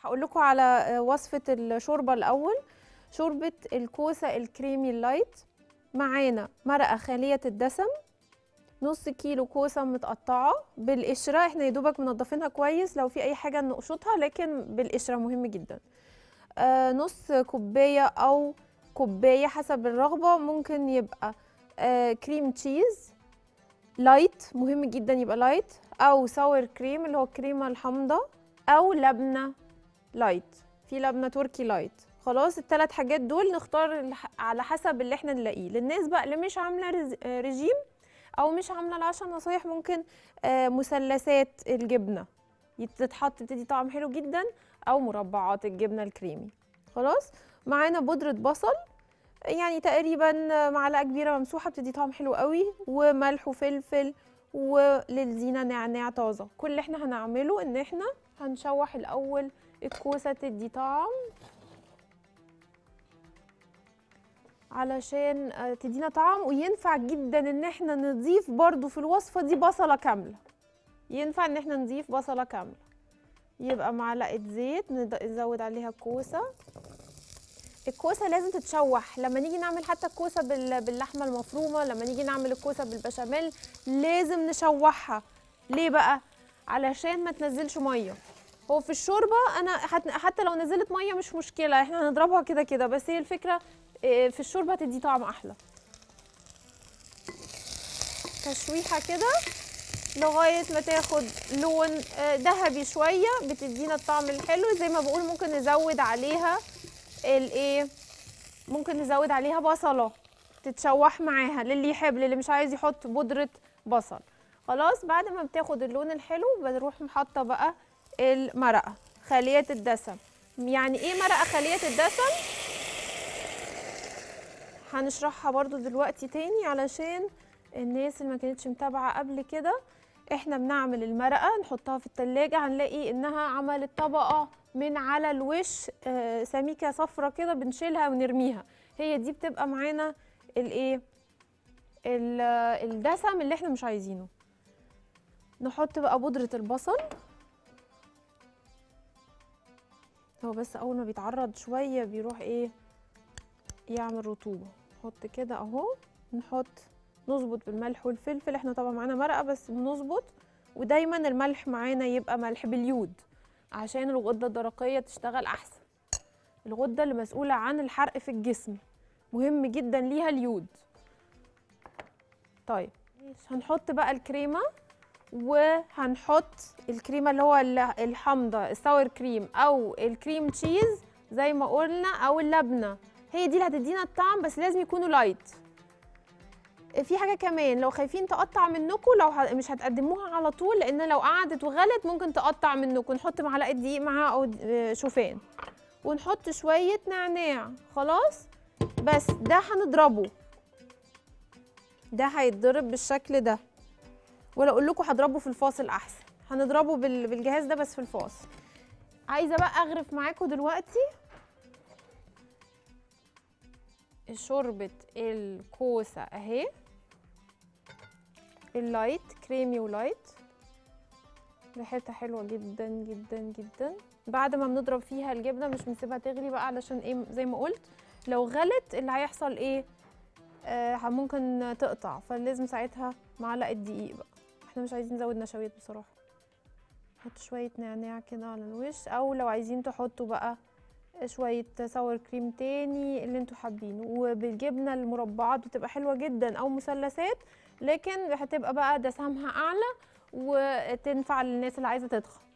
هقول لكم على آه، وصفه الشوربه الاول شوربه الكوسه الكريمي اللايت معانا مرقه خاليه الدسم نص كيلو كوسه متقطعه بالقشره احنا يا دوبك منضفينها كويس لو في اي حاجه نقشطها لكن بالقشره مهم جدا آه نص كوبايه او كوبايه حسب الرغبه ممكن يبقى آه كريم تشيز لايت مهم جدا يبقى لايت او ساور كريم اللي هو الكريمه الحامضه او لبنه لايت في لبنه تركي لايت خلاص الثلاث حاجات دول نختار الح- على حسب اللي احنا نلاقيه للناس بقى اللي مش عامله رز- آه، رجيم او مش عامله العشاء نصايح ممكن آه، مثلثات الجبنه تتحط تدي طعم حلو جدا او مربعات الجبنه الكريمي خلاص معانا بودره بصل يعني تقريبا معلقه كبيره ممسوحه بتدي طعم حلو قوي وملح وفلفل وللزينه نعناع طازه كل اللي احنا هنعمله ان احنا هنشوح الاول الكوسه تدي طعم علشان آه، تدينا طعم وينفع جدا ان احنا نضيف برضو في الوصفه دي بصله كامله ينفع ان احنا نضيف بصله كامله يبقى معلقه زيت ند- نزود عليها الكوسه الكوسه لازم تتشوح لما نيجي نعمل حتى الكوسه بال- باللحمه المفرومه لما نيجي نعمل الكوسه بالبشاميل لازم نشوحها ليه بقى علشان ما تنزلش ميه هو في الشوربه انا حت- حتى لو نزلت ميه مش مشكله احنا هنضربها كده كده بس هي الفكره إيه، في الشوربه هتدي طعم احلى تشويحه كده لغايه ما تاخد لون آه، ذهبي شويه بتدينا الطعم الحلو زي ما بقول ممكن نزود عليها الايه ممكن نزود عليها بصله تتشوح معاها للي يحب للي مش عايز يحط بودره بصل خلاص بعد ما بتاخد اللون الحلو بنروح محطه بقى المرقه خاليه الدسم يعني ايه مرقه خاليه الدسم هنشرحها برضو دلوقتي تاني علشان الناس اللي ما كانتش متابعه قبل كده احنا بنعمل المرقه نحطها في التلاجة هنلاقي انها عملت طبقه من على الوش آه، سميكه صفرة كده بنشيلها ونرميها هي دي بتبقى معانا الايه ال- الدسم اللي احنا مش عايزينه نحط بقى بودرة البصل هو بس اول ما بيتعرض شوية بيروح ايه يعمل رطوبة نحط كده اهو نحط نظبط بالملح والفلفل احنا طبعا معانا مرقة بس بنظبط ودايما الملح معانا يبقى ملح باليود عشان الغدة الدرقية تشتغل احسن الغدة اللي مسؤولة عن الحرق في الجسم مهم جدا ليها اليود طيب هنحط بقى الكريمة وهنحط الكريمة اللي هو ال- الحامضة الساور كريم أو الكريم تشيز زي ما قلنا أو اللبنة هي دي اللي هتدينا الطعم بس لازم يكونوا لايت في حاجة كمان لو خايفين تقطع منكم لو ه- مش هتقدموها على طول لأن لو قعدت وغلت ممكن تقطع منكم نحط معلقة دقيق معاها أو د- آه، شوفان ونحط شوية نعناع خلاص بس ده هنضربه ده هيتضرب بالشكل ده ولا اقول لكم هضربه في الفاصل احسن هنضربه بال- بالجهاز ده بس في الفاصل عايزه بقى اغرف معاكم دلوقتي شوربه الكوسه اهي اللايت كريمي ولايت ريحتها حلوه جدا جدا جدا بعد ما بنضرب فيها الجبنه مش بنسيبها تغلي بقى علشان ايه زي ما قلت لو غلت اللي هيحصل ايه آه ممكن تقطع فلازم ساعتها معلقه دقيق بقى احنا مش عايزين نزود نشويات بصراحه نحط شويه نعناع كده على الوش او لو عايزين تحطوا بقى شويه ساور كريم تاني اللي انتوا حابينه وبالجبنه المربعات بتبقى حلوه جدا او مثلثات لكن هتبقى بقى دسمها اعلى وتنفع للناس اللي عايزه تدخل